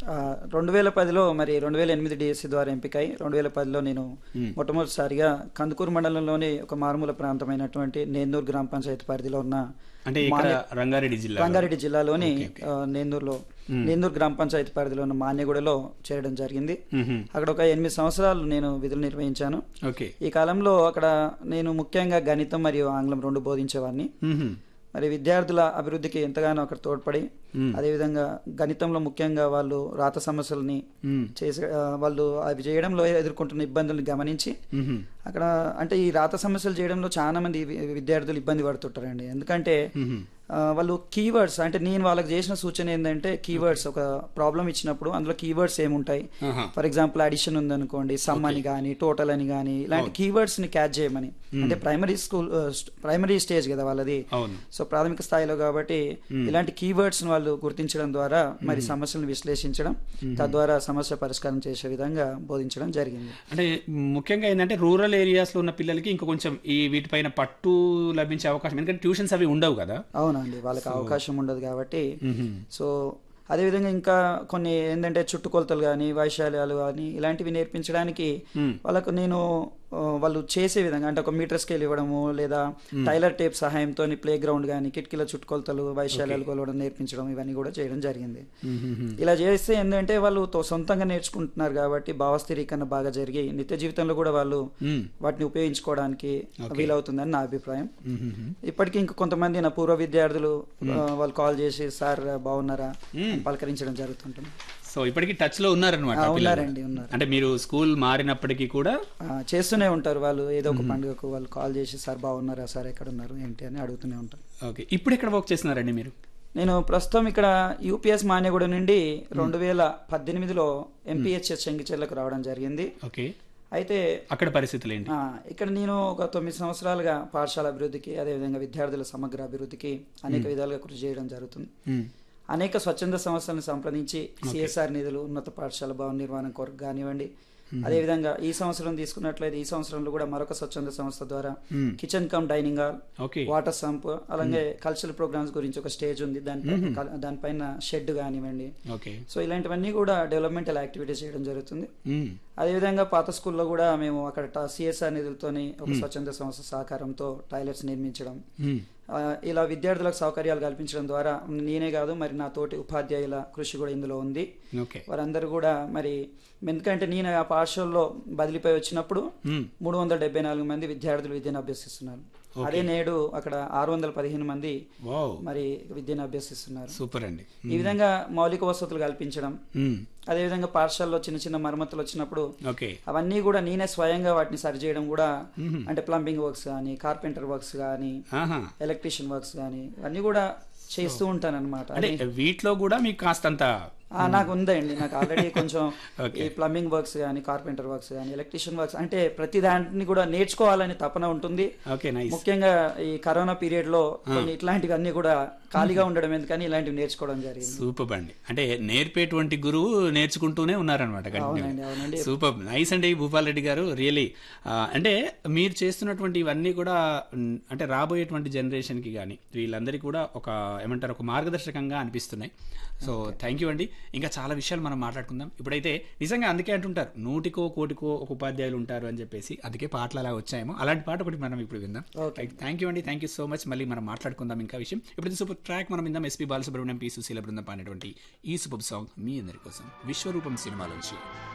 రెండు వేల పదిలో మరి రెండు వేల ఎనిమిది డిఎస్సి ద్వారా ఎంపికై రెండు వేల పదిలో నేను మొట్టమొదటిసారిగా కందుకూరు మండలంలోని ఒక మారుమూల ప్రాంతమైనటువంటి నేందూరు గ్రామ పంచాయతీ పరిధిలో ఉన్న అంటే ఇక్కడ రంగారెడ్డి జిల్లా రంగారెడ్డి జిల్లాలోని ఆ, నేందూరులో నేందూరు గ్రామ పంచాయతీ పరిధిలో ఉన్న మాన్యగూడలో చేరడం జరిగింది అక్కడ ఒక ఎనిమిది సంవత్సరాలు నేను విధులు నిర్వహించాను ఓకే ఈ కాలంలో అక్కడ నేను ముఖ్యంగా గణితం మరియు ఆంగ్లం రెండు బోధించేవాడిని మరి విద్యార్థుల అభివృద్ధికి ఎంతగానో అక్కడ తోడ్పడి అదేవిధంగా గణితంలో ముఖ్యంగా వాళ్ళు రాత సమస్యలని చేసే ఆ, వాళ్ళు అవి చేయడంలో ఎదుర్కొంటున్న ఇబ్బందుల్ని గమనించి అక్కడ అంటే ఈ రాత సమస్యలు చేయడంలో చాలా మంది వి- విద్యార్థులు ఇబ్బంది పడుతుంటారండి ఎందుకంటే ఆ, వాళ్ళు కీవర్డ్స్ అంటే నేను వాళ్ళకి చేసిన సూచన ఏంటంటే కీవర్డ్స్ ఒక ప్రాబ్లం ఇచ్చినప్పుడు అందులో కీవర్డ్స్ ఏముంటాయి ఆహా. ఫర్ ఎగ్జాంపుల్ అడిషన్ ఉందనుకోండి సమ్ అని కానీ టోటల్ అని కానీ ఇలాంటి కీవర్డ్స్ ని క్యాచ్ చేయమని అంటే ప్రైమరీ స్కూల్ ప్రైమరీ స్టేజ్ కదా వాళ్ళది అవును సో ప్రాథమిక స్థాయిలో కాబట్టి ఇలాంటి కీవర్డ్స్ వాళ్ళు గుర్తించడం ద్వారా మరి సమస్యలను విశ్లేషించడం తద్వారా సమస్య పరిష్కారం చేసే విధంగా బోధించడం జరిగింది అంటే ముఖ్యంగా ఏంటంటే రూరల్ ఏరియాస్ లో ఉన్న పిల్లలకి ఇంకా కొంచెం ఈ వీటిపైన పట్టు లభించే అవకాశం ఎందుకంటే ట్యూషన్స్ అవి ఉండవు కదా అవునండి వాళ్ళకి అవకాశం ఉండదు కాబట్టి సో అదేవిధంగా ఇంకా కొన్ని ఏంటంటే చుట్టుకొలతలు కానీ వైశాల్యాలు కానీ ఇలాంటివి నేర్పించడానికి వాళ్ళకు నేను ఆ, వాళ్ళు చేసే విధంగా అంటే ఒక మీటర్ స్కేల్ ఇవ్వడము లేదా టైలర్ టేప్ సహాయంతో ప్లే గ్రౌండ్ కానీ కిటికీల చుట్టుకొలతలు వైశాల్యాలు కొలవడం నేర్పించడం ఇవన్నీ కూడా చేయడం జరిగింది ఇలా చేస్తే ఏంటంటే వాళ్ళు తో- సొంతంగా నేర్చుకుంటున్నారు కాబట్టి భావస్థిరీకరణ బాగా జరిగి నిత్య జీవితంలో కూడా వాళ్ళు వాటిని ఉపయోగించుకోవడానికి వీలవుతుందని నా అభిప్రాయం ఇప్పటికీ ఇంకా కొంతమంది నా పూర్వ విద్యార్థులు ఆ, వాళ్ళు కాల్ చేసి సార్ బాగున్నారా అని పలకరించడం జరుగుతుంటుంది సో ఇప్పటికి టచ్ లో ఉన్నారనమాట ఆ, ఉన్నారండి ఉన్నారు అంటే మీరు స్కూల్ మారినప్పటికీ కూడా ఆ, చేస్తూనే ఉంటారు వాళ్ళు ఏదో ఒక పండుగకు వాళ్ళు కాల్ చేసి సార్ బాగున్నారా సార్ ఎక్కడ ఉన్నారు ఏంటి అని అడుగుతూనే ఉంటారు ఓకే ఇప్పుడు ఎక్కడ వర్క్ చేస్తున్నారండి మీరు నేను ప్రస్తుతం ఇక్కడ యూపీఎస్ మాన్యగూడ నుండి రెండు వేల పద్దెనిమిదిలో ఎంపీహెచ్ఎస్ చెంగిచెర్లకు రావడం జరిగింది ఓకే అయితే అక్కడ పరిస్థితులు ఏంటి ఆ, ఇక్కడ నేను ఒక తొమ్మిది సంవత్సరాలుగా పాఠశాల అభివృద్ధికి అదేవిధంగా విద్యార్థుల సమగ్ర అభివృద్ధికి అనేక విధాలుగా కృషి చేయడం జరుగుతుంది మ్మ్. అనేక స్వచ్ఛంద సంస్థలను సంప్రదించి సిఎస్ఆర్ నిధులు ఉన్నత పాఠశాల భవన నిర్మాణం కొరకు కానివ్వండి అదేవిధంగా ఈ సంవత్సరం తీసుకున్నట్లయితే ఈ సంవత్సరంలో కూడా మరొక స్వచ్ఛంద సంస్థ ద్వారా kitchen cum dining hall okay water sump అలాగే కల్చరల్ ప్రోగ్రామ్స్ గురించి ఒక స్టేజ్ ఉంది దానిపై దానిపైన షెడ్ కానివ్వండి ఓకే సో ఇలాంటివన్నీ కూడా డెవలప్మెంటల్ యాక్టివిటీస్ చేయడం జరుగుతుంది మ్మ్. అదేవిధంగా పాత స్కూల్లో కూడా మేము అక్కడ సిఎస్ఆర్ నిధులతోని ఒక స్వచ్ఛంద సంస్థ సహకారంతో టాయిలెట్స్ నిర్మించడం మ్మ్. ఆ, ఇలా విద్యార్థులకు సౌకర్యాలు కల్పించడం ద్వారా నేనే కాదు మరి నా తోటి ఉపాధ్యాయుల కృషి కూడా ఇందులో ఉంది ఓకే వారందరూ కూడా మరి ఎందుకంటే నేను ఆ పాఠశాలలో బదిలీపై వచ్చినప్పుడు మ్మ్. మూడు వందల డెబ్బై నాలుగు మంది విద్యార్థులు విద్యను అభ్యసిస్తున్నారు అదే నేడు అక్కడ ఆరు వందల పదిహేను మంది వావ్ మరి విద్యను అభ్యసిస్తున్నారు సూపర్ అండి ఈ విధంగా మౌలిక వసతులు కల్పించడం మ్మ్. అదేవిధంగా పాఠశాలలో చిన్న చిన్న మరమ్మతులు వచ్చినప్పుడు ఓకే అవన్నీ కూడా నేనే స్వయంగా వాటిని సరిచేయడం కూడా అంటే ప్లంబింగ్ వర్క్స్ కానీ కార్పెంటర్ వర్క్స్ కానీ ఆహా ఎలక్ట్రీషియన్ వర్క్స్ కానీ అన్నీ కూడా చేస్తూ ఉంటాను అనమాట అంటే వీటిలో కూడా మీకు కాస్తంత నాకు ఉందండి నాకు ఆల్రెడీ కొంచెం Okay. ఈ ప్లంబింగ్ వర్క్స్ కానీ కార్పెంటర్ వర్క్స్ కానీ ఎలక్ట్రీషియన్ వర్క్స్ అంటే ప్రతి దాంట్ని కూడా నేర్చుకోవాలని తపన ఉంటుంది ఓకే నైస్ ముఖ్యంగా ఈ కరోనా పీరియడ్ లో కొన్ని ఇట్లాంటివన్నీ కూడా ఖాళీగా ఉండడం ఎందుకని ఇలాంటివి నేర్చుకోవడం జరిగింది సూపర్ అండి అంటే నేర్పేటువంటి గురువు నేర్చుకుంటూనే ఉన్నారనమాట అవునండి అవునండి సూపర్ నైస్ అండి భూపాల్ రెడ్డి గారు రియలీ అంటే మీరు చేస్తున్నటువంటి ఇవన్నీ కూడా మ్, అంటే రాబోయేటువంటి జనరేషన్కి కానీ వీళ్ళందరికీ కూడా ఒక ఏమంటారు ఒక మార్గదర్శకంగా అనిపిస్తున్నాయి సో థ్యాంక్ యూ అండి ఇంకా చాలా విషయాలు మనం మాట్లాడుకుందాం ఇప్పుడైతే నిజంగా అందుకే అంటుంటారు నూటికో కోటికో ఒక ఉపాధ్యాయులు ఉంటారు అని చెప్పేసి అందుకే పాటలు అలా వచ్చాయేమో అలాంటి పాట ఒకటి మనం ఇప్పుడు విందాం థ్యాంక్ యూ అండి థ్యాంక్ యూ సో మచ్ మళ్ళీ మనం మాట్లాడుకుందాం ఇంకా విషయం ఇప్పుడు సూపర్ ట్రాక్ మనం విందాం ఎస్పీ బాలసుబ్రహ్మణ్యం పి సుశీల బృందం పాడినటువంటి ఈ సూపర్ సాంగ్ మీ అందరి కోసం విశ్వరూపం సినిమాలోంచి